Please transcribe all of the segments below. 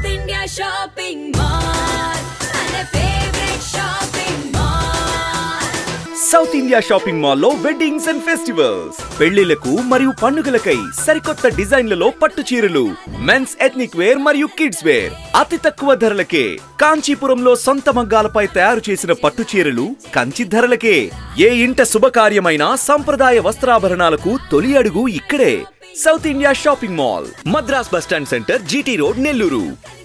South India Shopping Mall. And a favorite shopping mall. South India shopping మాల్లో weddings and festivals పెళ్లిలకు మరియు పండుగలకై సరికొత్త డిజైన్లలో పట్టు చీరలు మెన్స్ ఎథ్నిక్ వేర్ మరియు కిడ్స్ వేర్ అతి తక్కువ ధరలకే కాంచీపురంలో సొంత మగ్గాలపై తయారు చేసిన పట్టు చీరలు కంచి ధరలకే ఏ ఇంట శుభకార్యమైన సంప్రదాయ వస్త్రాభరణాలకు తొలి అడుగు ఇక్కడే south India shopping mall Madras bus stand centre GT road Nellore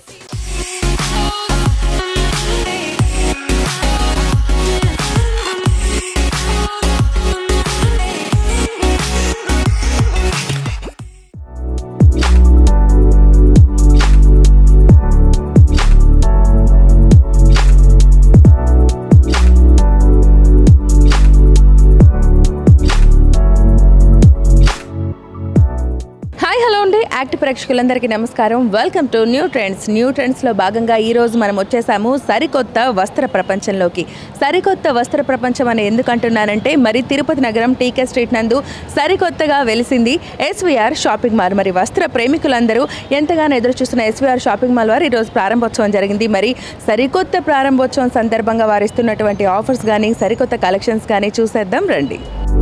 hi hello అండి యాక్ట్ ప్రేక్షకులందరికీ నమస్కారం welcome to new trends new ట్రెండ్స్లో భాగంగా ఈ రోజు మనం వచ్చేసాము సరికొత్త వస్త్ర ప్రపంచంలోకి సరికొత్త వస్త్ర ప్రపంచం అని ఎందుకు అంటున్నానంటే మరి తిరుపతి నగరం టీకే స్ట్రీట్ నందు సరికొత్తగా వెలిసింది ఎస్వీఆర్ షాపింగ్ మాల్ మరి వస్త్ర ప్రేమికులందరూ ఎంతగానో ఎదురు చూస్తున్న ఎస్వీఆర్ షాపింగ్ మాల్ వారు ఈరోజు ప్రారంభోత్సవం జరిగింది మరి సరికొత్త ప్రారంభోత్సవం సందర్భంగా వారు ఇస్తున్నటువంటి ఆఫర్స్ కానీ సరికొత్త కలెక్షన్స్ కానీ చూసేద్దాం రండి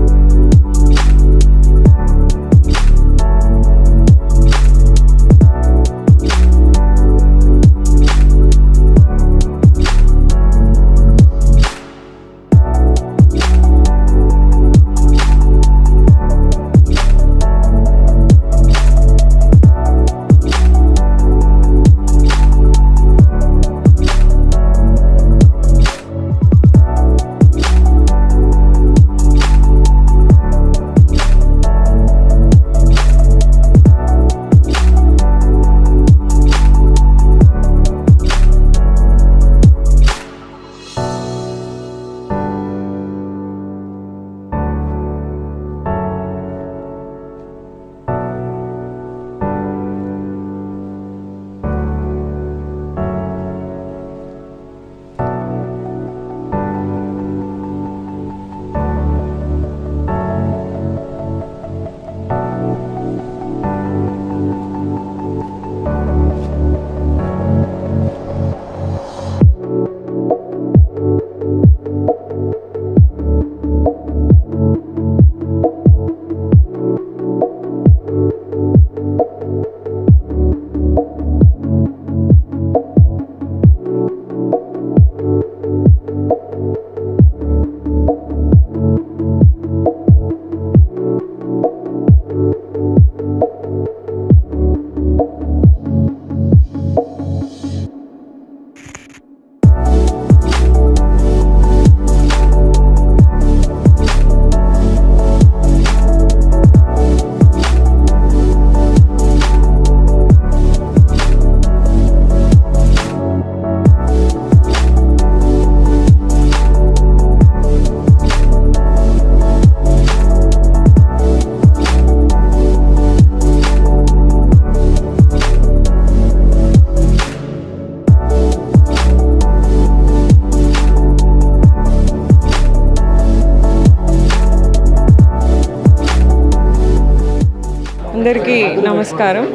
అందరికీ నమస్కారం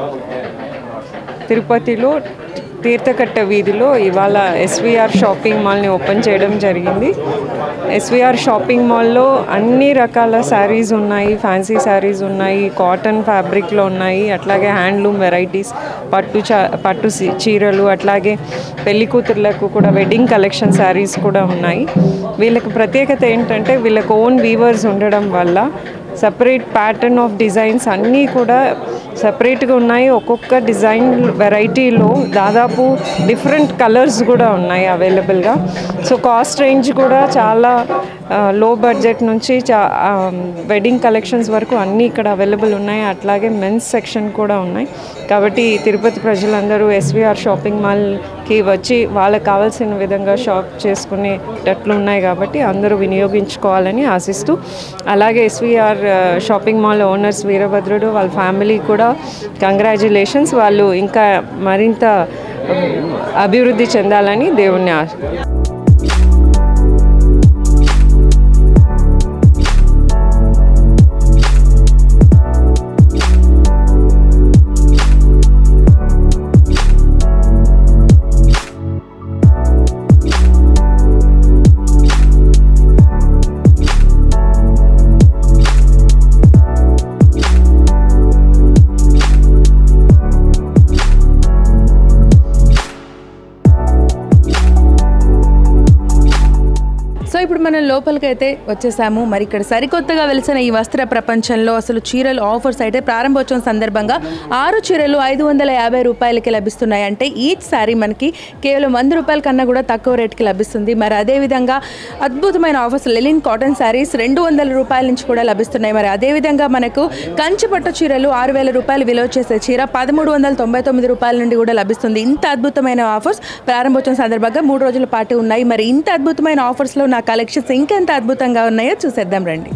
తిరుపతిలో తీర్థకట్ట వీధిలో ఇవాళ ఎస్విఆర్ షాపింగ్ మాల్ని ఓపెన్ చేయడం జరిగింది ఎస్విఆర్ షాపింగ్ మాల్లో అన్ని రకాల శారీస్ ఉన్నాయి ఫ్యాన్సీ శారీస్ ఉన్నాయి కాటన్ ఫ్యాబ్రిక్లో ఉన్నాయి అట్లాగే హ్యాండ్లూమ్ వెరైటీస్ పట్టు చా పట్టు సి- చీరలు అట్లాగే పెళ్లి కూతుర్లకు కూడా వెడ్డింగ్ కలెక్షన్ శారీస్ కూడా ఉన్నాయి వీళ్ళకి ప్రత్యేకత ఏంటంటే వీళ్ళకి ఓన్ వీవర్స్ ఉండడం వల్ల సపరేట్ ప్యాటర్న్ ఆఫ్ డిజైన్స్ అన్నీ కూడా సపరేట్గా ఉన్నాయి ఒక్కొక్క డిజైన్ వెరైటీలో దాదాపు డిఫరెంట్ కలర్స్ కూడా ఉన్నాయి అవైలబుల్గా సో కాస్ట్ రేంజ్ కూడా చాలా లో బడ్జెట్ నుంచి చా వెడ్డింగ్ కలెక్షన్స్ వరకు అన్నీ ఇక్కడ అవైలబుల్ ఉన్నాయి అట్లాగే మెన్స్ సెక్షన్ కూడా ఉన్నాయి కాబట్టి తిరుపతి ప్రజలందరూ ఎస్విఆర్ షాపింగ్ మాల్కి వచ్చి వాళ్ళకి కావాల్సిన విధంగా షాప్ చేసుకునేటట్లు ఉన్నాయి కాబట్టి అందరూ వినియోగించుకోవాలని ఆశిస్తూ అలాగే SVR shopping mall owners Veerabhadrudu వాళ్ళ ఫ్యామిలీ కూడా కంగ్రాచులేషన్స్ వాళ్ళు ఇంకా మరింత ఉమ్, అభివృద్ధి చెందాలని దేవుణ్ణి ఆశ ఇప్పుడు మనం లోపలికైతే వచ్చేసాము మరి ఇక్కడ సరికొత్తగా వెలిసిన ఈ వస్త్ర ప్రపంచంలో అసలు చీరలు ఆఫర్స్ అయితే ప్రారంభోత్సవం సందర్భంగా ఆరు చీరలు ఐదు వందల యాభై రూపాయలకి లభిస్తున్నాయి అంటే ఈచ్ సారీ మనకి కేవలం వంద రూపాయల కన్నా కూడా తక్కువ రేట్కి లభిస్తుంది మరి అదేవిధంగా అద్భుతమైన ఆఫర్స్ లెలిన్ కాటన్ శారీస్ రెండు వందల రూపాయల నుంచి కూడా లభిస్తున్నాయి మరి అదేవిధంగా మనకు కంచి పట్టు చీరలు ఆరు వేల రూపాయలు విలువ చేసే చీర పదమూడు వందల తొంభై తొమ్మిది రూపాయల నుండి కూడా లభిస్తుంది ఇంత అద్భుతమైన ఆఫర్స్ ప్రారంభోత్సవం సందర్భంగా మూడు రోజుల పాటు ఉన్నాయి మరి ఇంత అద్భుతమైన ఆఫర్స్లో నా కలెక్షన్స్ ఇంకెంత అద్భుతంగా ఉన్నాయో చూసేద్దాం రండి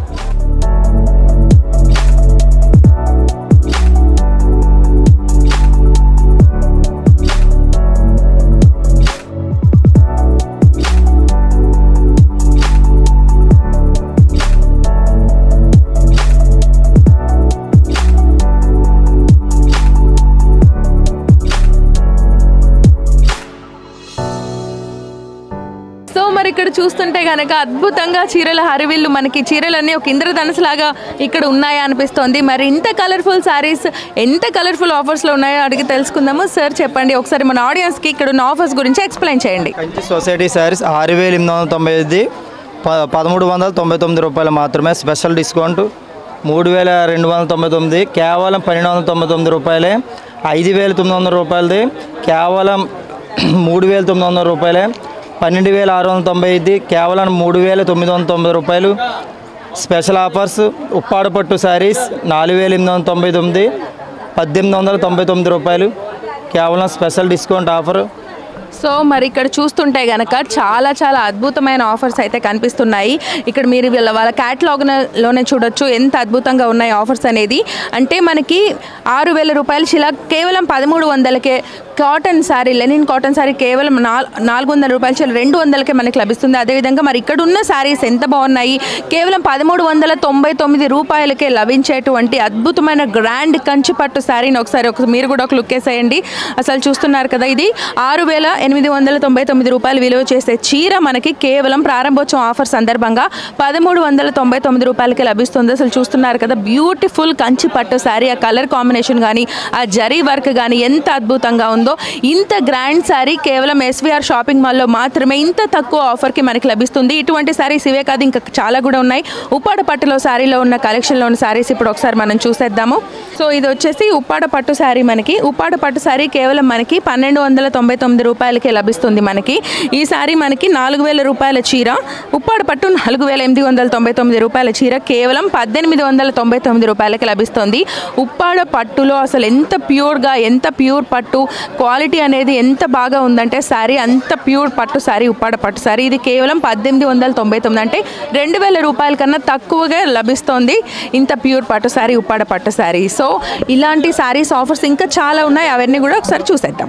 సో మరి ఇక్కడ చూస్తుంటే కనుక అద్భుతంగా చీరల హరివిల్లు మనకి చీరలన్నీ ఒక ఇంద్రధనుసు లాగా ఇక్కడ ఉన్నాయా అనిపిస్తోంది మరి ఇంత కలర్ఫుల్ శారీస్ ఎంత కలర్ఫుల్ ఆఫర్స్లో ఉన్నాయో అడిగి తెలుసుకుందాము సార్ చెప్పండి ఒకసారి మన ఆడియన్స్కి ఇక్కడ ఉన్న ఆఫర్స్ గురించి ఎక్స్ప్లెయిన్ చేయండి కంచి సొసైటీ శారీస్ ఆరు వేల ఎనిమిది వందల తొంభై ఐదు ప పదమూడు వందల తొంభై తొమ్మిది రూపాయలు మాత్రమే స్పెషల్ డిస్కౌంట్ మూడు వేల రెండు వందల తొంభై తొమ్మిది కేవలం పన్నెండు వందల తొంభై తొమ్మిది రూపాయలే ఐదు వేల తొమ్మిది వందల రూపాయలది కేవలం మూడు వేల తొమ్మిది వందల రూపాయలే పన్నెండు వేల ఆరు వందల తొంభై ఐదు కేవలం మూడు వేల తొమ్మిది వందల తొంభై రూపాయలు స్పెషల్ ఆఫర్స్ ఉప్పాడ పట్టు శారీస్ నాలుగు వేల ఎనిమిది వందల తొంభై తొమ్మిది పద్దెనిమిది వందల తొంభై తొమ్మిది రూపాయలు కేవలం స్పెషల్ డిస్కౌంట్ ఆఫర్ సో మరి ఇక్కడ చూస్తుంటే గనక చాలా చాలా అద్భుతమైన ఆఫర్స్ అయితే కనిపిస్తున్నాయి ఇక్కడ మీరు వీళ్ళ వాళ్ళ క్యాటలాగ్లోనే చూడొచ్చు ఎంత అద్భుతంగా ఉన్నాయి ఆఫర్స్ అనేది అంటే మనకి ఆరు వేల రూపాయల శిలా కేవలం పదమూడు వందలకే cotton sari linen cotton sari కేవలం నాల్ నాలుగు వందల రూపాయల చీల రెండు వందలకే మనకి లభిస్తుంది అదేవిధంగా మరి ఇక్కడ ఉన్న శారీస్ ఎంత బాగున్నాయి కేవలం పదమూడు వందల తొంభై తొమ్మిది రూపాయలకే లభించేటువంటి అద్భుతమైన గ్రాండ్ కంచి పట్టు శారీని ఒకసారి ఒక మీరు కూడా ఒక లుక్ వేసేయండి అసలు చూస్తున్నారు కదా ఇది ఆరు వేల ఎనిమిది వందల తొంభై తొమ్మిది రూపాయలు విలువ చేసే చీర మనకి కేవలం ప్రారంభోత్సవం ఆఫర్ సందర్భంగా పదమూడు వందల తొంభై తొమ్మిది రూపాయలకి లభిస్తుంది అసలు చూస్తున్నారు కదా బ్యూటిఫుల్ కంచి పట్టు శారీ ఆ కలర్ కాంబినేషన్ కానీ ఆ జరీ వర్క్ కానీ ఎంత అద్భుతంగా ఉందో ఇంత గ్రాండ్ శారీ కేవలం ఎస్వీఆర్ షాపింగ్ మాల్లో మాత్రమే ఇంత తక్కువ ఆఫర్కి మనకి లభిస్తుంది ఇటువంటి శారీస్ ఇవే కాదు ఇంకా చాలా కూడా ఉన్నాయి ఉప్పాడ పట్టులో శారీలో ఉన్న కలెక్షన్లో ఉన్న శారీస్ ఇప్పుడు ఒకసారి మనం చూసేద్దాము సో ఇది వచ్చేసి ఉప్పాడ పట్టు శారీ మనకి ఉప్పాడ పట్టు శారీ కేవలం మనకి పన్నెండు వందల తొంభై తొమ్మిది రూపాయలకే లభిస్తుంది మనకి ఈ శారీ మనకి నాలుగు వేల రూపాయల చీర ఉప్పాడ పట్టు నాలుగు వేల ఎనిమిది వందల తొంభై తొమ్మిది రూపాయల చీర కేవలం పద్దెనిమిది వందల తొంభై తొమ్మిది రూపాయలకి లభిస్తుంది ఉప్పాడ పట్టులో అసలు ఎంత ప్యూర్గా ఎంత ప్యూర్ పట్టు క్వాలిటీ అనేది ఎంత బాగా ఉందంటే శారీ అంత ప్యూర్ పట్టు శారీ ఉప్పాడ పట్టు శారీ ఇది కేవలం పద్దెనిమిది వందల తొంభై తొమ్మిది అంటే రెండు వేల రూపాయల కన్నా తక్కువగా లభిస్తోంది ఇంత ప్యూర్ పట్టు శారీ ఉప్పాడ పట్టు శారీ సో ఇలాంటి శారీస్ ఆఫర్స్ ఇంకా చాలా ఉన్నాయి అవన్నీ కూడా ఒకసారి చూసేద్దాం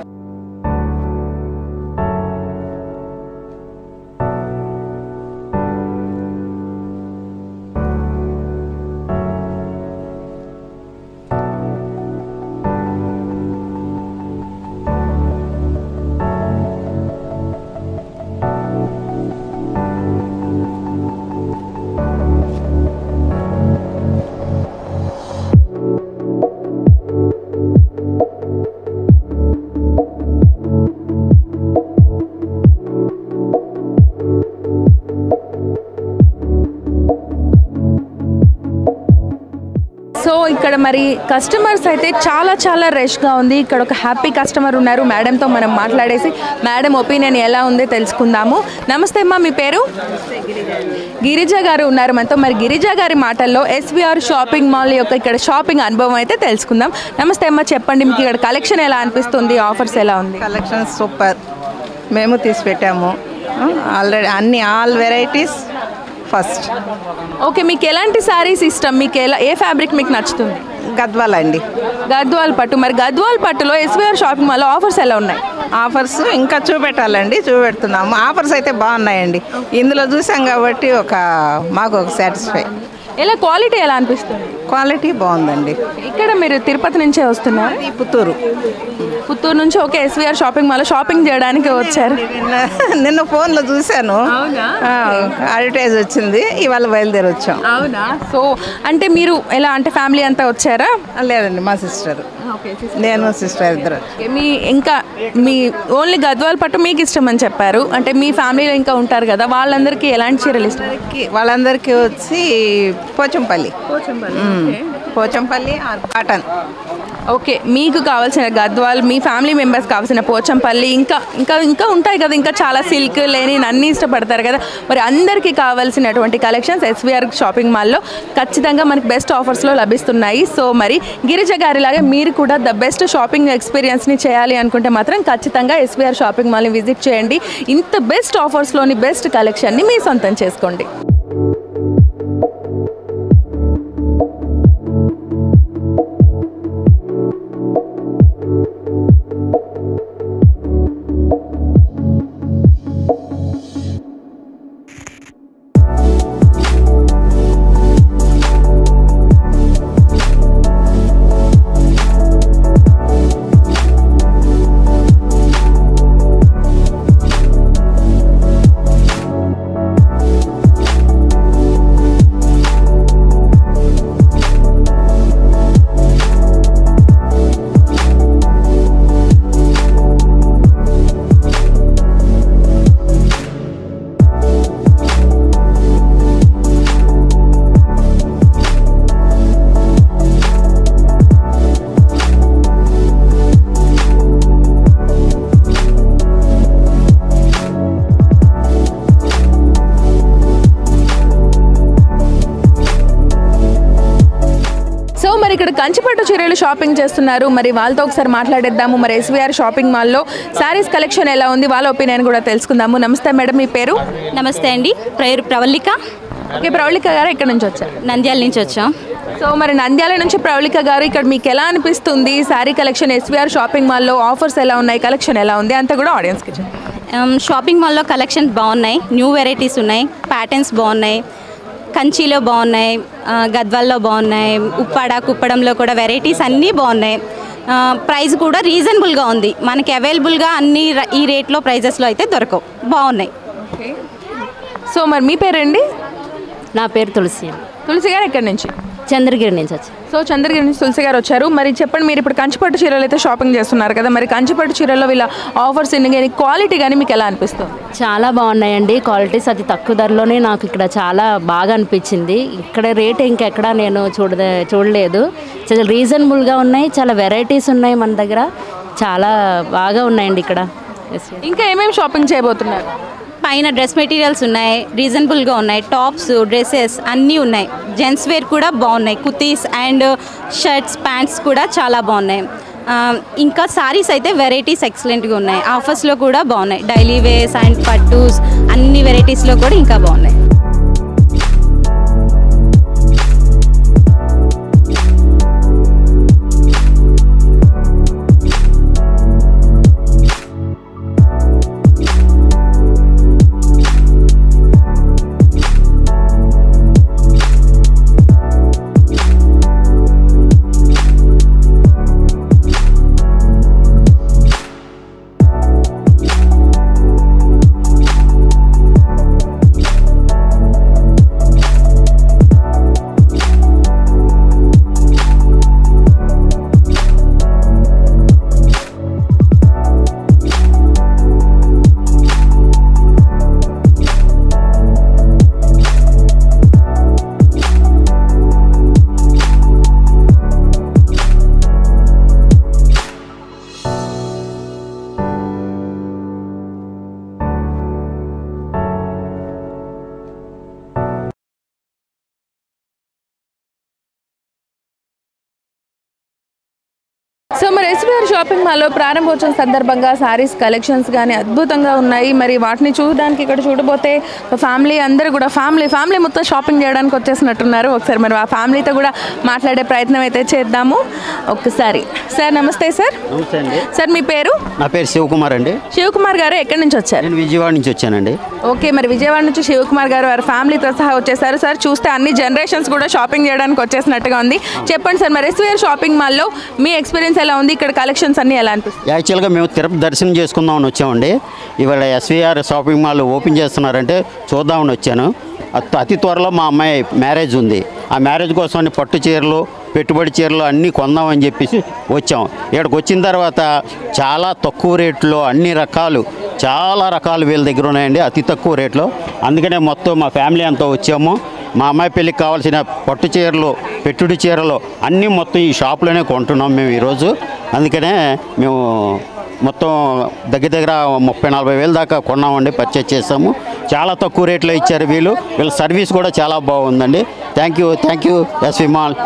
సో ఇక్కడ మరి కస్టమర్స్ అయితే చాలా చాలా రష్గా ఉంది ఇక్కడ ఒక హ్యాపీ కస్టమర్ ఉన్నారు మేడంతో మనం మాట్లాడేసి మేడం ఒపీనియన్ ఎలా ఉందో తెలుసుకుందాము నమస్తే అమ్మా మీ పేరు గిరిజ గారు ఉన్నారు మనతో మరి గిరిజ గారి మాటల్లో ఎస్విఆర్ షాపింగ్ మాల్ యొక్క ఇక్కడ షాపింగ్ అనుభవం అయితే తెలుసుకుందాం నమస్తే అమ్మ చెప్పండి మీకు ఇక్కడ కలెక్షన్ ఎలా అనిపిస్తుంది ఆఫర్స్ ఎలా ఉంది కలెక్షన్ సూపర్ మేము తీసి పెట్టాము ఆల్రెడీ అన్ని ఆల్ వెరైటీస్ ఫస్ట్ ఓకే మీకు ఎలాంటి శారీస్ ఇష్టం మీకు ఎలా ఏ ఫ్యాబ్రిక్ మీకు నచ్చుతుంది గద్వాల అండి గద్వాల్ పట్టు మరి గద్వాల్ పట్టులో ఎస్విఆర్ షాపింగ్ మాల్లో ఆఫర్స్ ఎలా ఉన్నాయి ఆఫర్స్ ఇంకా చూపెట్టాలండి చూపెడుతున్నాము ఆఫర్స్ అయితే బాగున్నాయండి ఇందులో చూసాం కాబట్టి ఒక మాకు ఒక సాటిస్ఫై ఎలా క్వాలిటీ ఎలా అనిపిస్తుంది క్వాలిటీ బాగుందండి ఇక్కడ మీరు తిరుపతి నుంచే వస్తున్నారు ఈ పుత్తూరు పుత్తూరు నుంచి okay SVR shopping mall shopping చేయడానికి వచ్చారు నిన్న- నిన్న ఫోన్లో చూశాను అవునా? అడ్వర్టైజ్ వచ్చింది ఇవాళ బయలుదేరి వచ్చాం అవునా సో అంటే మీరు ఎలా అంటే ఫ్యామిలీ అంతా వచ్చారా లేదండి మా సిస్టర్ నేను సిస్టర్ ఇద్దరు ఓకే, మీ ఇంకా మీ ఓన్లీ గద్వాల్ పట్టు మీకు ఇష్టం అని చెప్పారు అంటే మీ ఫ్యామిలీలో ఇంకా ఉంటారు కదా వాళ్ళందరికీ ఎలాంటి చీరలు ఇష్టం కి- వాళ్ళందరికీ వచ్చి పోచంపల్లి మ్మ్. పోచంపల్లి ఆర్ కాటన్ ఓకే మీకు కావాల్సిన గద్వాల్ మీ ఫ్యామిలీ మెంబర్స్ కావాల్సిన పోచంపల్లి ఇంకా ఇంకా ఇంకా ఉంటాయి కదా ఇంకా చాలా సిల్క్ లేని అన్నీ ఇష్టపడతారు కదా మరి అందరికీ కావాల్సినటువంటి కలెక్షన్స్ ఎస్వీఆర్ షాపింగ్ మాల్లో ఖచ్చితంగా మనకి బెస్ట్ ఆఫర్స్లో లభిస్తున్నాయి సో మరి గిరిజ గారిలాగా మీరు కూడా ద బెస్ట్ షాపింగ్ ఎక్స్పీరియన్స్ని చేయాలి అనుకుంటే మాత్రం ఖచ్చితంగా ఎస్వీఆర్ షాపింగ్ మాల్ని విజిట్ చేయండి ఇంత బెస్ట్ ఆఫర్స్లోని బెస్ట్ కలెక్షన్ని మీ సొంతం చేసుకోండి సో మరి ఇక్కడ కంచిపట్టు చీరలు షాపింగ్ చేస్తున్నారు మరి వాళ్ళతో ఒకసారి మాట్లాడేద్దాము మరి ఎస్వీఆర్ షాపింగ్ మాల్లో శారీస్ కలెక్షన్ ఎలా ఉంది వాళ్ళ ఒపీనియన్ కూడా తెలుసుకుందాము నమస్తే మేడం మీ పేరు నమస్తే అండి పేరు ప్రవళిక ఓకే ప్రవళిక గారు ఇక్కడ నుంచి వచ్చారు నంద్యాల నుంచి వచ్చాం సో మరి నంద్యాల నుంచి ప్రవళిక గారు ఇక్కడ మీకు ఎలా అనిపిస్తుంది శారీ కలెక్షన్ ఎస్వీఆర్ షాపింగ్ మాల్లో ఆఫర్స్ ఎలా ఉన్నాయి కలెక్షన్ ఎలా ఉంది అంతా కూడా ఆడియన్స్కి చెప్పండి ఆమ్, షాపింగ్ మాల్లో కలెక్షన్స్ బాగున్నాయి న్యూ వెరైటీస్ ఉన్నాయి ప్యాటర్న్స్ బాగున్నాయి కంచిలో బాగున్నాయి ఆ, గద్వాల్లో బాగున్నాయి ఉప్పాడ కుప్పడంలో కూడా వెరైటీస్ అన్నీ బాగున్నాయి ఆ, ప్రైస్ కూడా రీజనబుల్గా ఉంది మనకి అవైలబుల్గా అన్ని ర- ఈ రేట్లో ప్రైజెస్లో అయితే దొరకవు బాగున్నాయి సో మరి మీ పేరండి నా పేరు తులసి తులసి గారు ఎక్కడి నుంచి చంద్రగిరి నుంచి వచ్చి సో చంద్రగిరి నుంచి తులసి గారు వచ్చారు మరి చెప్పండి మీరు ఇప్పుడు కంచిపట్టు చీరలు అయితే షాపింగ్ చేస్తున్నారు కదా మరి కంచిపట్టు చీరల్లో వీళ్ళ ఆఫర్స్ ఎన్ని కానీ క్వాలిటీ కానీ మీకు ఎలా అనిపిస్తుంది చాలా బాగున్నాయండి క్వాలిటీస్ అతి తక్కువ ధరలోనే నాకు ఇక్కడ చాలా బాగా అనిపించింది ఇక్కడ రేట్ ఇంకెక్కడ నేను చూడ చూడలేదు చాలా రీజనబుల్గా ఉన్నాయి చాలా వెరైటీస్ ఉన్నాయి మన దగ్గర చాలా బాగా ఉన్నాయండి ఇక్కడ Yes, yes. ఇంకా ఏమేమి షాపింగ్ చేయబోతున్నారు పైన డ్రెస్ మెటీరియల్స్ ఉన్నాయి రీజనబుల్గా ఉన్నాయి టాప్స్ డ్రెస్సెస్ అన్నీ ఉన్నాయి జెంట్స్ వేర్ కూడా బాగున్నాయి కుర్తీస్ అండ్ షర్ట్స్ ప్యాంట్స్ కూడా చాలా బాగున్నాయి ఆ, ఇంకా సారీస్ అయితే వెరైటీస్ ఎక్సలెంట్గా ఉన్నాయి ఆఫర్స్లో కూడా బాగున్నాయి డైలీ వేర్స్ అండ్ పట్టూస్ అన్ని వెరైటీస్లో కూడా ఇంకా బాగున్నాయి షాపింగ్ మాల్లో ప్రారంభోత్సవం సందర్భంగా శారీస్ కలెక్షన్స్ కానీ అద్భుతంగా ఉన్నాయి మరి వాటిని చూడడానికి ఇక్కడ చూడబోతే ఫ్యామిలీ అందరూ కూడా ఫ్యామిలీ ఫ్యామిలీ మొత్తం షాపింగ్ చేయడానికి వచ్చేసినట్టున్నారు ఒకసారి మరి ఆ ఫ్యామిలీతో కూడా మాట్లాడే ప్రయత్నం అయితే చేద్దాము ఒక్కసారి సార్ నమస్తే సార్ నమస్తే అండి సార్ మీ పేరు నా పేరు శివకుమార్ అండి శివకుమార్ గారు ఎక్కడి నుంచి వచ్చారు నేను విజయవాడ నుంచి వచ్చానండి ఓకే మరి విజయవాడ నుంచి శివకుమార్ గారు వారి ఫ్యామిలీతో సహా వచ్చేసారు సార్ చూస్తే అన్ని జనరేషన్స్ కూడా షాపింగ్ చేయడానికి వచ్చేసినట్టుగా ఉంది చెప్పండి సార్ మరి ఎస్వీఆర్ షాపింగ్ మాల్లో మీ ఎక్స్పీరియన్స్ ఎలా ఉంది ఇక్కడ కలెక్షన్స్ అన్ని ఎలా అనిపిస్తుంది యాక్చువల్గా మేము తిరుపతి దర్శనం చేసుకుందామని వచ్చామండి ఇవాళ ఎస్వీఆర్ షాపింగ్ మాల్ ఓపెన్ చేస్తున్నారంటే చూద్దామని వచ్చాను అతి- అతి త్వరలో మా అమ్మాయి మ్యారేజ్ ఉంది ఆ మ్యారేజ్ కోసం పట్టు చీరలు పెట్టుబడి చీరలు అన్నీ కొందామని చెప్పేసి వచ్చాం ఇక్కడికి వచ్చిన తర్వాత చాలా తక్కువ రేట్లో అన్ని రకాలు చాలా రకాలు వీళ్ళ దగ్గర ఉన్నాయండి అతి తక్కువ రేట్లో అందుకనే మొత్తం మా ఫ్యామిలీ అంతా వచ్చాము మా అమ్మాయి పెళ్ళికి కావాల్సిన పట్టు చీరలు పెట్టుడి చీరలు అన్నీ మొత్తం ఈ షాప్లోనే కొంటున్నాం మేము ఈరోజు అందుకనే మేము మొత్తం దగ్గర దగ్గర ముప్పై నలభై వేలు దాకా కొన్నామండి పర్చేజ్ చేసాము చాలా తక్కువ రేట్లో ఇచ్చారు వీళ్ళు వీళ్ళ సర్వీస్ కూడా చాలా బాగుందండి thank you thank you SV mall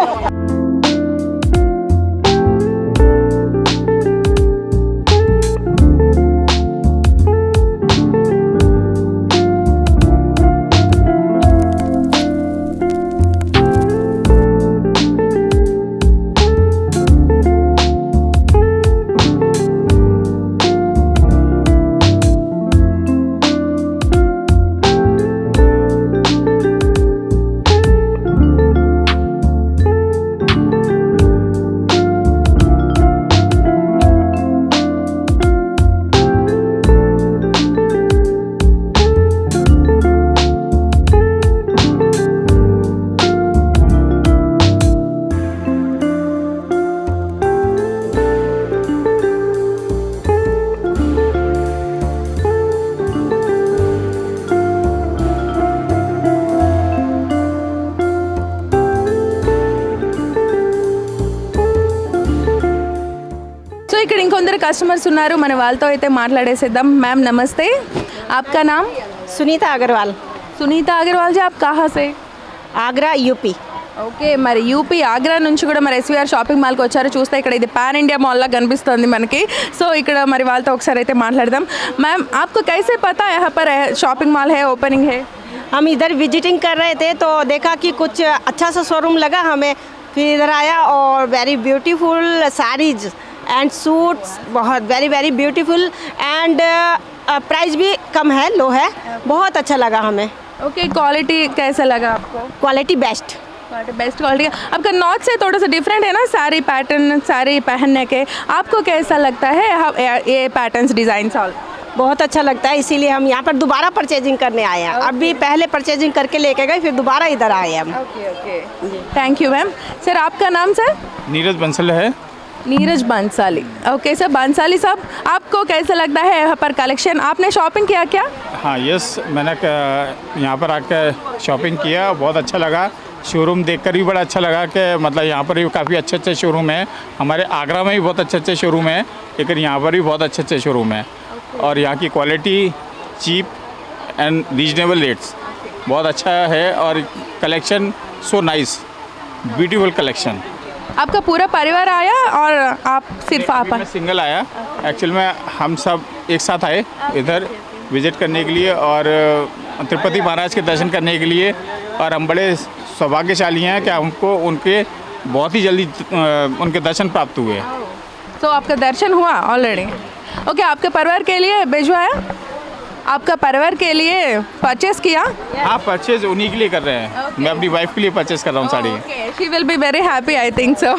so ఇక్కడ ఇంకొందరు కస్టమర్స్ ఉన్నారు మన వాళ్ళతో అయితే మాట్లాడేసేద్దాం మ్యామ్ నమస్తే आपका नाम सुनीता अग्रवाल సునీత అగర్వాల్ జీ ఆప్ కహా సే आगरा यूपी ఓకే మరి యూపీ ఆగ్రా నుంచి కూడా మరి ఎస్వీఆర్ షాపింగ్ మాల్కి వచ్చారు చూస్తే ఇక్కడ ఇది పాన్ ఇండియా మాల్ లా కనిపిస్తుంది మనకి సో ఇక్కడ మరి వాళ్ళతో ఒకసారి అయితే మాట్లాడదాం మ్యామ్ आपको कैसे पता है यहाँ पर शॉपिंग मॉल है ओपनिंग है हम इधर विजिटिंग कर रहे थे तो देखा कि कुछ अच्छा सा शोरूम लगा हमें फिर इधर आया और very beautiful saris and suits बहुत very very beautiful and price भी कम है लो है बहुत अच्छा लगा हमें ओके क्वालिटी कैसा लगा आपको क्वालिटी बेस्ट बेस्ट क्वालिटी आपका नॉर्थ से थोड़ा सा डिफरेंट है ना सारी पैटर्न सारी पहनने के आपको कैसा लगता है हम- ये पैटर्न्स डिजाइन ऑल बहुत अच्छा लगता है इसीलिए हम यहाँ पर दोबारा परचेजिंग करने आए हैं अभी पहले परचेजिंग करके लेके गए फिर दोबारा इधर आए हम okay okay thank you ma'am sir आपका नाम सर नीरज बंसल है नीरज बांसाली ओके सर बांसाली साहब आपको कैसा लगता है यहाँ पर कलेक्शन आपने शॉपिंग किया क्या हाँ यस मैंने क- यहाँ पर आकर शॉपिंग किया बहुत अच्छा लगा शोरूम देखकर भी बड़ा अच्छा लगा कि मतलब यहाँ पर भी काफ़ी अच्छे अच्छे शोरूम हैं हमारे आगरा में भी बहुत अच्छे अच्छे शोरूम हैं लेकिन यहाँ पर भी बहुत अच्छे अच्छे शोरूम हैं और यहाँ की quality cheap and reasonable rates बहुत अच्छा है और collection so nice beautiful collection आपका पूरा परिवार आया और आप सिर्फ आप मैं सिंगल आया एक्चुअल में हम सब एक साथ आए इधर विजिट करने के लिए और अ, तिरुपति महाराज के दर्शन करने के लिए और हम बड़े सौभाग्यशाली हैं कि हमको उनके बहुत ही जल्दी अ, उनके दर्शन प्राप्त हुए तो आपका दर्शन हुआ ऑलरेडी ओके आपके परिवार के लिए भिजवाया आपका परिवार के लिए परचेस किया हाँ परचेज उन्हीं के लिए कर रहे हैं मैं अपनी वाइफ के लिए परचेज कर रहा हूँ sari she will be very happy I think so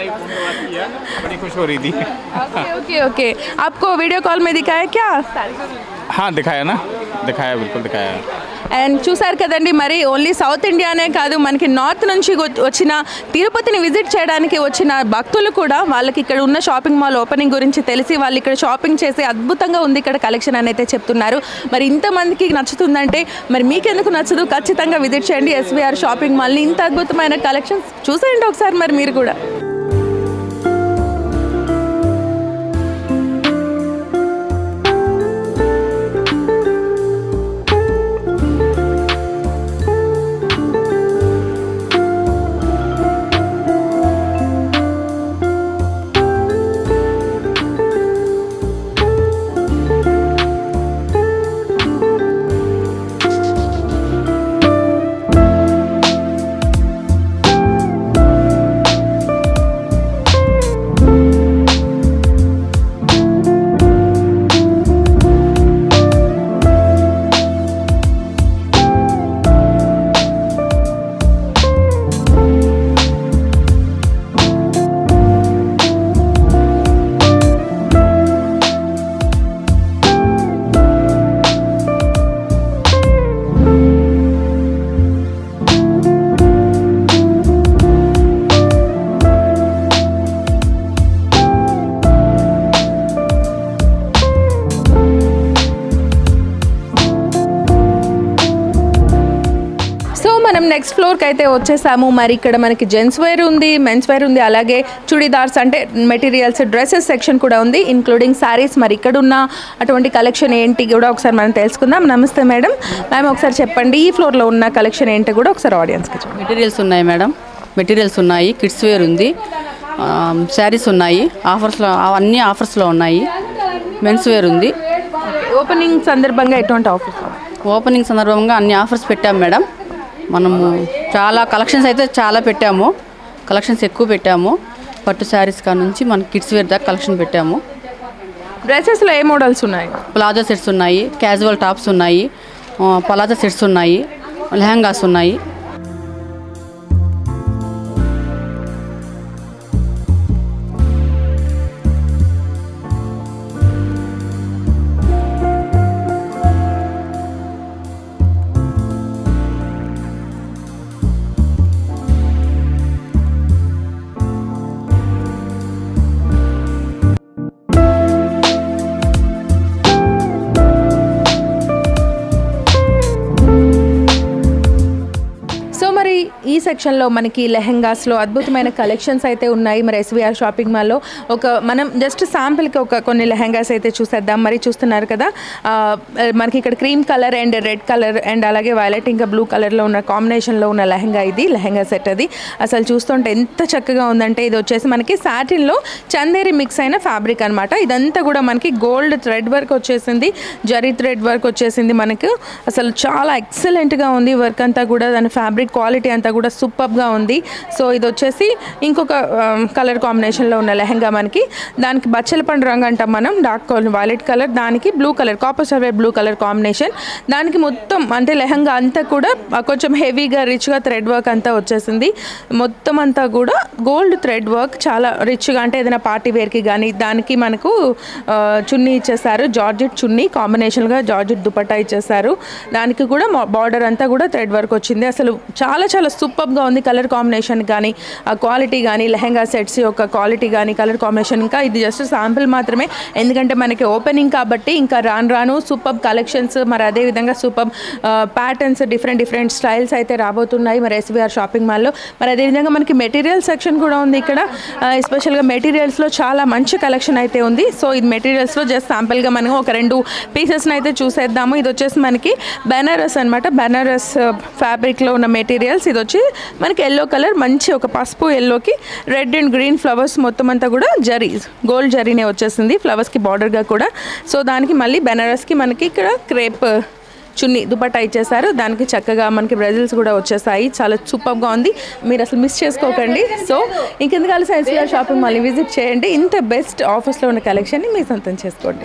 बड़ी खुश हो रही थी ओके ओके ओके आपको वीडियो कॉल में दिखाया क्या हाँ दिखाया ना दिखाया बिल्कुल दिखाया అండ్ చూసారు కదండి మరి ఓన్లీ సౌత్ ఇండియానే కాదు మనకి నార్త్ నుంచి వచ్చి- వచ్చిన తిరుపతిని విజిట్ చేయడానికి వచ్చిన భక్తులు కూడా వాళ్ళకి ఇక్కడ ఉన్న షాపింగ్ మాల్ ఓపెనింగ్ గురించి తెలిసి వాళ్ళు ఇక్కడ షాపింగ్ చేసి అద్భుతంగా ఉంది ఇక్కడ కలెక్షన్ అని అయితే చెప్తున్నారు మరి ఇంతమందికి నచ్చుతుందంటే మరి మీకెందుకు నచ్చదు ఖచ్చితంగా విజిట్ చేయండి ఎస్వీఆర్ షాపింగ్ మాల్ని ఇంత అద్భుతమైన కలెక్షన్స్ చూసేయండి ఒకసారి మరి మీరు కూడా నెక్స్ట్ ఫ్లోర్కి అయితే వచ్చేసాము మరి ఇక్కడ మనకి జెంట్స్ వేర్ ఉంది మెన్స్ వేర్ ఉంది అలాగే చుడీదార్స్ అంటే మెటీరియల్స్ డ్రెస్సెస్ సెక్షన్ కూడా ఉంది ఇంక్లూడింగ్ శారీస్ మరి ఇక్కడ ఉన్న అటువంటి కలెక్షన్ ఏంటి కూడా ఒకసారి మనం తెలుసుకుందాం నమస్తే మేడం మ్యామ్ ఒకసారి చెప్పండి ఈ ఫ్లోర్లో ఉన్న కలెక్షన్ ఏంటి కూడా ఒకసారి ఆడియన్స్కి చెప్పండి మెటీరియల్స్ ఉన్నాయి మేడం మెటీరియల్స్ ఉన్నాయి కిడ్స్ వేర్ ఉంది శారీస్ ఉన్నాయి ఆఫర్స్లో అన్ని ఆఫర్స్లో ఉన్నాయి మెన్స్ వేర్ ఉంది ఓపెనింగ్ సందర్భంగా ఎటువంటి ఆఫర్స్ ఓపెనింగ్ సందర్భంగా అన్ని ఆఫర్స్ పెట్టాము మేడం మనము చాలా కలెక్షన్స్ అయితే చాలా పెట్టాము కలెక్షన్స్ ఎక్కువ పెట్టాము పట్టు శారీస్ కా నుంచి మన కిడ్స్ వేర్ దాకా కలెక్షన్ పెట్టాము డ్రెస్సెస్లో ఏ మోడల్స్ ఉన్నాయి ప్లాజో సెట్స్ ఉన్నాయి క్యాజువల్ టాప్స్ ఉన్నాయి ఆ, పలాజో సెట్స్ ఉన్నాయి లెహంగాస్ ఉన్నాయి సో మరి ఈ సెక్షన్లో మనకి లెహెంగాస్లో అద్భుతమైన కలెక్షన్స్ అయితే ఉన్నాయి మరి ఎస్వీఆర్ షాపింగ్ మాల్లో ఒక మనం జస్ట్ శాంపిల్కి ఒక కొన్ని లెహెంగాస్ అయితే చూసేద్దాం మరి చూస్తున్నారు కదా ఆ, మనకి ఇక్కడ cream colour and red colour and అలాగే వైలెట్ ఇంకా బ్లూ కలర్లో ఉన్న కాంబినేషన్లో ఉన్న లెహెంగా ఇది లెహెంగా సెట్ అది అసలు చూస్తుంటే ఎంత చక్కగా ఉందంటే ఇది వచ్చేసి మనకి సాటిన్లో చందేరి మిక్స్ అయిన ఫ్యాబ్రిక్ అనమాట ఇదంతా కూడా మనకి గోల్డ్ థ్రెడ్ వర్క్ వచ్చేసింది జరీ థ్రెడ్ వర్క్ వచ్చేసింది మనకు అసలు చాలా ఎక్సలెంట్గా ఉంది వర్క్ అంతా కూడా దాని ఫ్యాబ్రిక్ క్వాలిటీ అంతా కూడా సూపర్గా ఉంది సో ఇది వచ్చేసి ఇంకొక కలర్ కాంబినేషన్లో ఉన్న లెహంగా మనకి దానికి బచ్చల పండు రంగు అంటాం మనం డార్క్ వైలెట్ కలర్ దానికి బ్లూ కలర్ కాపర్ సర్వేర్ బ్లూ కలర్ కాంబినేషన్ దానికి మొత్తం అంటే లెహంగా అంతా కూడా ఆ, కొంచెం హెవీగా రిచ్గా థ్రెడ్ వర్క్ అంతా వచ్చేసింది మొత్తం అంతా కూడా గోల్డ్ థ్రెడ్ వర్క్ చాలా రిచ్గా అంటే ఏదైనా పార్టీ వేర్కి కానీ దానికి మనకు ఆ, చున్నీ ఇచ్చేసారు జార్జెట్ చున్నీ కాంబినేషన్గా జార్జెట్ దుపట్టా ఇచ్చేసారు దానికి కూడా బార్డర్ అంతా కూడా థ్రెడ్ వర్క్ వచ్చింది అసలు చాలా చాలా సూపర్గా ఉంది కలర్ కాంబినేషన్ కానీ ఆ క్వాలిటీ కానీ లెహంగా సెట్స్ యొక్క క్వాలిటీ కానీ కలర్ కాంబినేషన్ ఇంకా ఇది జస్ట్ శాంపిల్ మాత్రమే ఎందుకంటే మనకి ఓపెనింగ్ కాబట్టి ఇంకా రాను రాను సూపర్ కలెక్షన్స్ మరి అదే విధంగా super patterns different different styles అయితే రాబోతున్నాయి మరి ఎస్వీఆర్ షాపింగ్ మాల్లో మరి అదేవిధంగా మనకి మెటీరియల్ సెక్షన్ కూడా ఉంది ఇక్కడ ఎస్పెషల్గా మెటీరియల్స్లో చాలా మంచి కలెక్షన్ అయితే ఉంది సో ఇది మెటీరియల్స్లో జస్ట్ శాంపిల్గా మనం ఒక రెండు పీసెస్ని అయితే చూసేద్దాము ఇది వచ్చేసి మనకి బెనారస్ అనమాట బెనారస్ ఫ్యాబ్రిక్లో ఉన్న మెటీరియల్స్ ఇది వచ్చి మనకి ఎల్లో కలర్ మంచి ఒక పసుపు ఎల్లోకి రెడ్ అండ్ గ్రీన్ ఫ్లవర్స్ మొత్తం అంతా కూడా జరీ గోల్డ్ జరీనే వచ్చేసింది ఫ్లవర్స్కి బార్డర్గా కూడా సో దానికి మళ్ళీ బెనారస్కి మనకి ఇక్కడ క్రేప్ చున్నీ దుపట్టా ఇచ్చేసారు దానికి చక్కగా మనకి బ్రెజిల్స్ కూడా వచ్చేసాయి చాలా సూపర్గా ఉంది మీరు అసలు మిస్ చేసుకోకండి సో ఇంకెందుకు కలిసి ఎస్వీఆర్ షాపింగ్ మళ్ళీ విజిట్ చేయండి ఇంత బెస్ట్ ఆఫర్స్లో ఉన్న కలెక్షన్ని మీ సొంతం చేసుకోండి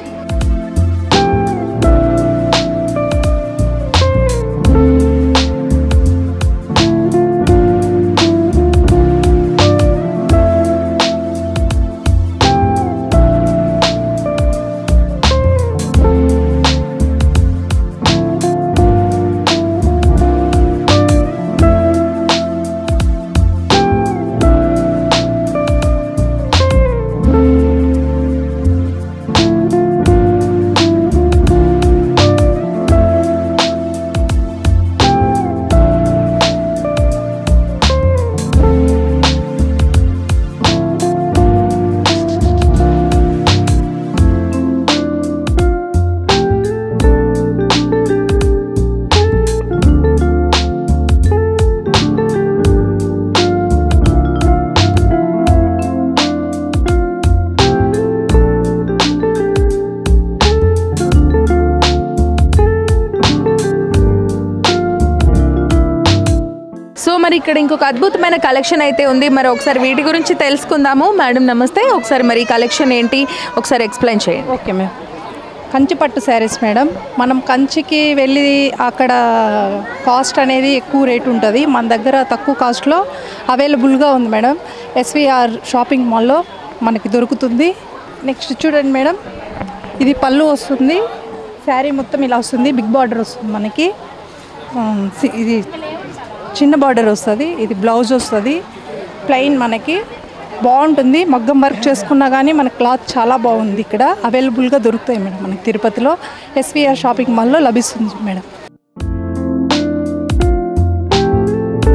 సో మరి ఇక్కడ ఇంకొక అద్భుతమైన కలెక్షన్ అయితే ఉంది మరి ఒకసారి వీటి గురించి తెలుసుకుందాము మేడం నమస్తే ఒకసారి మరి ఈ కలెక్షన్ ఏంటి ఒకసారి ఎక్స్ప్లెయిన్ చేయండి ఓకే మ్యామ్ కంచి పట్టు శారీస్ మేడం మనం కంచికి వెళ్ళి అక్కడ కాస్ట్ అనేది ఎక్కువ రేట్ ఉంటుంది మన దగ్గర తక్కువ కాస్ట్లో అవైలబుల్గా ఉంది మేడం ఎస్విఆర్ షాపింగ్ మాల్లో మనకి దొరుకుతుంది నెక్స్ట్ చూడండి మేడం ఇది పళ్ళు వస్తుంది శారీ మొత్తం ఇలా వస్తుంది బిగ్ బార్డర్ వస్తుంది మనకి ఉమ్, సి- ఇది చిన్న బార్డర్ వస్తుంది ఇది బ్లౌజ్ వస్తుంది ప్లెయిన్ మనకి బాగుంటుంది మగ్గం వర్క్ చేసుకున్నా కానీ మన క్లాత్ చాలా బాగుంది ఇక్కడ అవైలబుల్గా దొరుకుతాయి మేడం మనకి తిరుపతిలో ఎస్విఆర్ షాపింగ్ మాల్లో లభిస్తుంది మేడం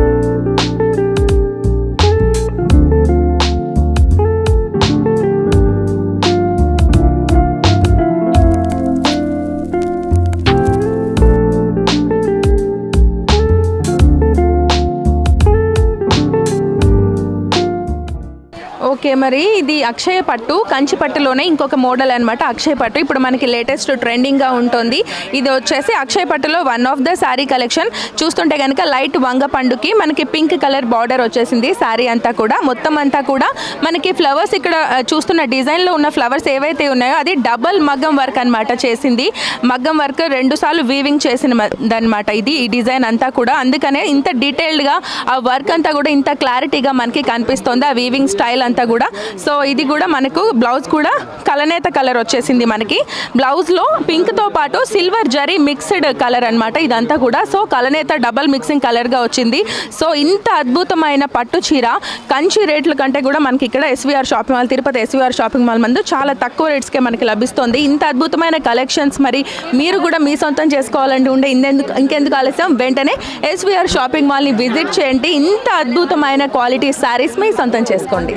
మరి ఇది అక్షయ పట్టు కంచి పట్టులోనే ఇంకొక మోడల్ అనమాట అక్షయ పట్టు ఇప్పుడు మనకి లేటెస్ట్ ట్రెండింగ్గా ఉంటుంది ఇది వచ్చేసి అక్షయ పట్టులో one of the sari collection చూస్తుంటే కనుక లైట్ వంగ పండుకి మనకి పింక్ కలర్ బార్డర్ వచ్చేసింది శారీ అంతా కూడా మొత్తం అంతా కూడా మనకి ఫ్లవర్స్ ఇక్కడ ఆ, చూస్తున్న డిజైన్లో ఉన్న ఫ్లవర్స్ ఏవైతే ఉన్నాయో అది డబల్ మగ్గం వర్క్ అనమాట చేసింది మగ్గం వర్క్ రెండు సార్లు వీవింగ్ చేసిన అనమాట ఇది ఈ డిజైన్ అంతా కూడా అందుకనే ఇంత డీటెయిల్డ్గా ఆ వర్క్ అంతా కూడా ఇంత క్లారిటీగా మనకి కనిపిస్తుంది ఆ వీవింగ్ స్టైల్ అంతా కూడా సో ఇది కూడా మనకు బ్లౌజ్ కూడా కలనేత కలర్ వచ్చేసింది మనకి బ్లౌజ్లో పింక్తో పాటు సిల్వర్ జరీ మిక్స్డ్ కలర్ అన్నమాట ఇదంతా కూడా సో కలనేత డబల్ మిక్సింగ్ కలర్గా వచ్చింది సో ఇంత అద్భుతమైన పట్టు చీర కంచి రేట్ల కంటే కూడా మనకి ఇక్కడ SVR shopping mall Tirupati SVR shopping mall మందు చాలా తక్కువ రేట్స్కే మనకి లభిస్తుంది ఇంత అద్భుతమైన కలెక్షన్స్ మరి మీరు కూడా మీ సొంతం చేసుకోవాలంటే ఉండే ఇందెందుకు ఇంకెందుకు ఆలస్యం వెంటనే ఎస్వీఆర్ షాపింగ్ మాల్ని విజిట్ చేయండి ఇంత అద్భుతమైన క్వాలిటీ శారీస్ మీ సొంతం చేసుకోండి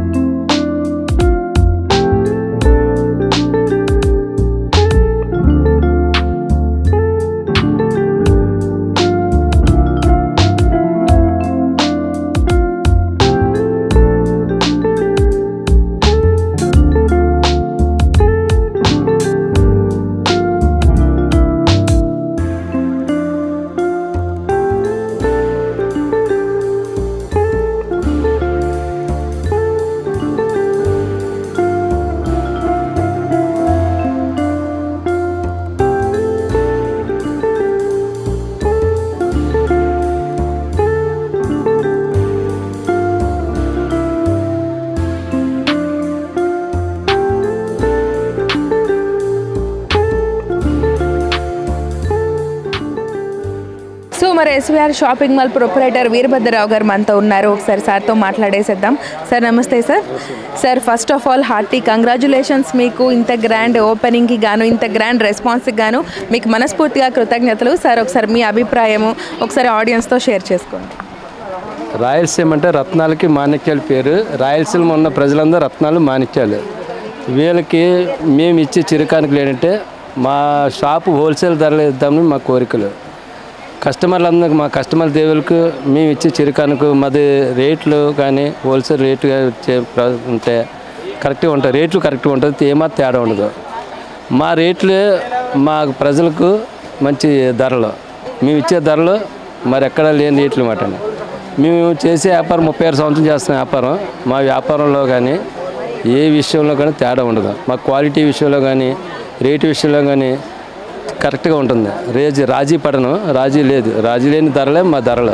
సో మరి SVR shopping mall proprietor Veerabhadrarao గారు మనతో ఉన్నారు ఒకసారి సార్తో మాట్లాడేసేద్దాం సార్ నమస్తే sir sir first of all hearty congratulations మీకు ఇంత గ్రాండ్ ఓపెనింగ్కి గాను ఇంత గ్రాండ్ రెస్పాన్స్కి గాను మీకు మనస్ఫూర్తిగా కృతజ్ఞతలు సార్ ఒకసారి మీ అభిప్రాయము ఒకసారి ఆడియన్స్తో షేర్ చేసుకోండి రాయలసీమ అంటే రత్నాలకి మాణిక్యాల పేరు రాయలసీమ ఉన్న ప్రజలందరూ రత్నాలు మాణిక్యాలు వీళ్ళకి మేము ఇచ్చే చిరుకానుకలు ఏంటంటే మా షాపు హోల్సేల్ ధరలు ఇద్దామని మా కోరికలు కస్టమర్లందరికీ మా కస్టమర్ దేవులకు మేము ఇచ్చే చిరుకానుకు మాది రేట్లు కానీ హోల్సేల్ రేట్లు ఇచ్చే ప్ర- ఉంటే కరెక్ట్గా ఉంటాయి రేట్లు కరెక్ట్గా ఉంటుంది ఏమాత్రం తేడా ఉండదు మా రేట్లు మా ప్రజలకు మంచి ధరలు మేము ఇచ్చే ధరలు మరి ఎక్కడ లేని రేట్లు మాట మేము చేసే వ్యాపారం ముప్పై ఆరు సంవత్సరం చేస్తున్న వ్యాపారం మా వ్యాపారంలో కానీ ఏ విషయంలో కానీ తేడా ఉండదు మా క్వాలిటీ విషయంలో కానీ రేటు విషయంలో కానీ కరెక్ట్గా ఉంటుంది రేజీ రాజీ పడను రాజీ లేదు రాజీ లేని ధరలే మా ధరలు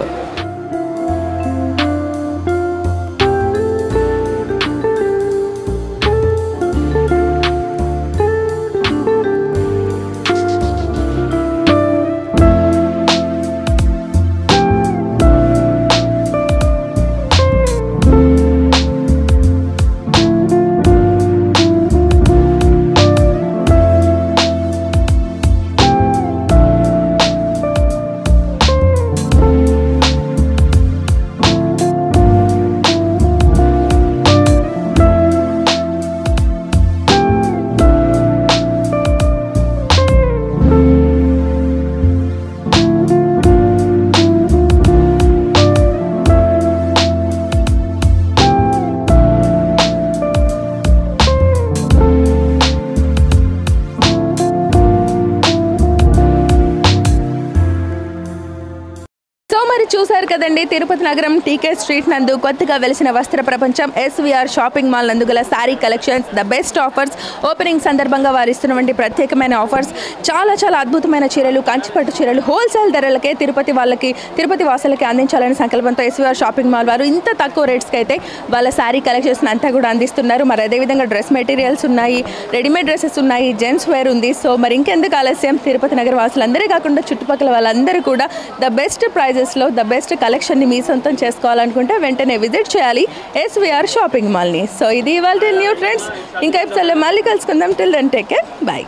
సో మరి చూశారు కదండి తిరుపతి నగరం టీకే స్ట్రీట్ నందు కొత్తగా వెలిసిన వస్త్ర ప్రపంచం ఎస్వీఆర్ షాపింగ్ మాల్ నందు గల sari collections the best offers opening సందర్భంగా వారు ఇస్తున్నటువంటి ప్రత్యేకమైన ఆఫర్స్ చాలా చాలా అద్భుతమైన చీరలు కంచిపట్టు చీరలు హోల్సేల్ ధరలకే తిరుపతి వాళ్ళకి తిరుపతి వాసులకి అందించాలనే సంకల్పంతో ఎస్వీఆర్ షాపింగ్ మాల్ వారు ఇంత తక్కువ రేట్స్కి అయితే వాళ్ళ శారీ కలెక్షన్స్ అంతా కూడా అందిస్తున్నారు మరి అదేవిధంగా డ్రెస్ మెటీరియల్స్ ఉన్నాయి రెడీమేడ్ డ్రెస్సెస్ ఉన్నాయి జెంట్స్ వేర్ ఉంది సో మరి ఇంకెందుకు ఆలస్యం తిరుపతి నగర వాసులందరే కాకుండా చుట్టుపక్కల వాళ్ళందరూ కూడా ద బెస్ట్ ప్రైజెస్లో ద బెస్ట్ కలెక్షన్ని మీ సొంతం చేసుకోవాలనుకుంటే వెంటనే విజిట్ చేయాలి ఎస్వీఆర్ షాపింగ్ మాల్ని సో ఇది ఇవాళ న్యూ ట్రెండ్స్ ఇంకా ఎపిసోడ్లో మళ్ళీ కలుసుకుందాం till then take care bye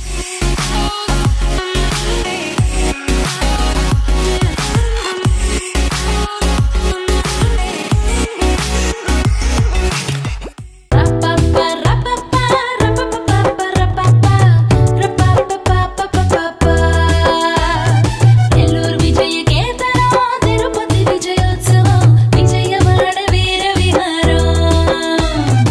Nellore విజయ కేతనం తిరుపతి విజయోత్సవం విజయవాడ వీర విహారం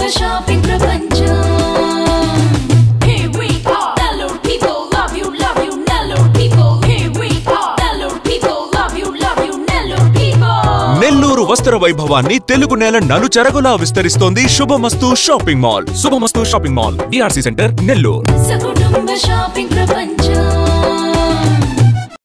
షాపింగ్ ప్రపంచం Here we are. Nellore people love you, love you, Nellore people. Here we are. Nellore people love you, love you, Nellore people. Nellore వస్త్ర వైభవాన్ని తెలుగు నేల నలుచెరగులా విస్తరిస్తోంది Subhamasthu shopping mall Subhamasthu shopping mall DRC centre Nellore సకుటుంబ షాపింగ్ ప్రపంచం